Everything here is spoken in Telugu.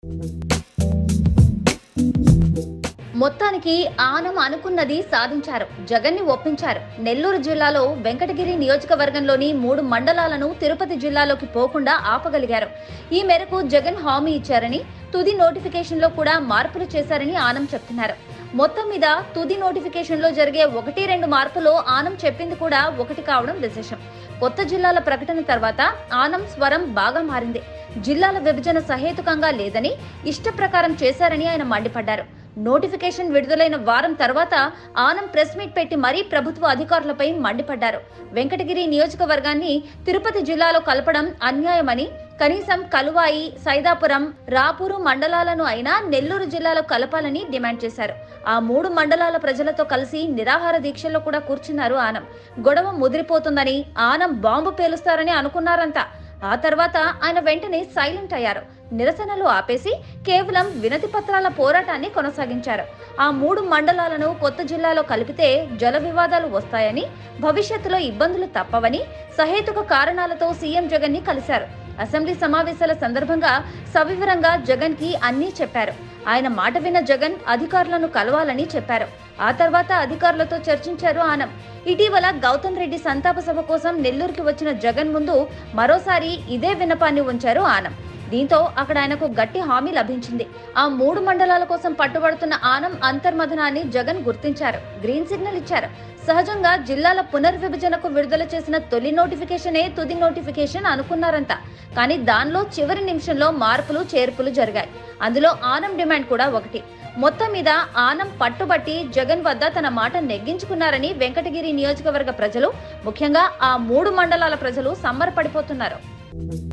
మొత్తానికి ఆనం అనుకున్నది సాధించారు జగన్ని ఒప్పించారు నెల్లూరు జిల్లాలో వెంకటగిరి నియోజకవర్గంలోని మూడు మండలాలను తిరుపతి జిల్లాలోకి పోకుండా ఆపగలిగారు ఈ మేరకు జగన్ హామీ ఇచ్చారని తుది నోటిఫికేషన్లో కూడా మార్పులు చేశారని ఆనం చెప్తున్నారు మొత్తం మీద తుది నోటిఫికేషన్లో జరిగే ఒకటి రెండు మార్పులో ఆనం చెప్పింది కూడా ఒకటి కావడం విశేషం కొత్త జిల్లాల ప్రకటన తర్వాత ఆనం స్వరం బాగా మారింది జిల్లాల విభజన సహేతుకంగా లేదని ఇష్ట ప్రకారం చేశారని ఆయన మండిపడ్డారు నోటిఫికేషన్ విడుదలైన వారం తర్వాత ఆనం ప్రెస్ మీట్ పెట్టి మరీ ప్రభుత్వ అధికారులపై మండిపడ్డారు వెంకటగిరి నియోజకవర్గాన్ని తిరుపతి జిల్లాలో కలపడం అన్యాయమని కనీసం కలువాయి సైదాపురం రాపూరు మండలాలను అయినా నెల్లూరు జిల్లాలో కలపాలని డిమాండ్ చేశారు ఆ మూడు మండలాల ప్రజలతో కలిసి నిరాహార దీక్షల్లో కూడా కూర్చున్నారు ఆనం గొడవ ముదిరిపోతుందని ఆనం బాంబు పేలుస్తారని అనుకున్నారంతా ఆ తర్వాత ఆయన వెంటనే సైలెంట్ అయ్యారు నిరసనలు ఆపేసి కేవలం వినతి పత్రాల పోరాటాన్ని కొనసాగించారు ఆ మూడు మండలాలను కొత్త జిల్లాలో కలిపితే జల వివాదాలు వస్తాయని భవిష్యత్తులో ఇబ్బందులు తప్పవని సహేతుక కారణాలతో సీఎం జగన్ ని కలిశారు అసెంబ్లీ సమావేశాల సందర్భంగా సవివరంగా జగన్ కి అన్నీ చెప్పారు ఆయన మాట విన్న జగన్ అధికారులను కలవాలని చెప్పారు ఆ తర్వాత అధికారులతో చర్చించారు ఆనం ఇటీవల గౌతమ్ రెడ్డి సంతాప సభ కోసం నెల్లూరుకి వచ్చిన జగన్ ముందు మరోసారి ఇదే విన్నపాన్ని ఉంచారు ఆనం దీంతో అక్కడ ఆయనకు గట్టి హామీ లభించింది ఆ మూడు మండలాల కోసం పట్టుబడుతున్న ఆనం అంతర్మథనాన్ని జగన్ గుర్తించారు గ్రీన్ సిగ్నల్ ఇచ్చారు సహజంగా జిల్లాల పునర్విభజనకు విడుదల చేసిన తొలి నోటిఫికేషనే తుది నోటిఫికేషన్ అనుకున్నారంట కానీ దానిలో చివరి నిమిషంలో మార్పులు చేర్పులు జరిగాయి అందులో ఆనం డిమాండ్ కూడా ఒకటి మొత్తం మీద ఆనం పట్టుబట్టి జగన్ వద్ద తన మాట నెగ్గించుకున్నారని వెంకటగిరి నియోజకవర్గ ప్రజలు ముఖ్యంగా ఆ మూడు మండలాల ప్రజలు సంబరపడిపోతున్నారు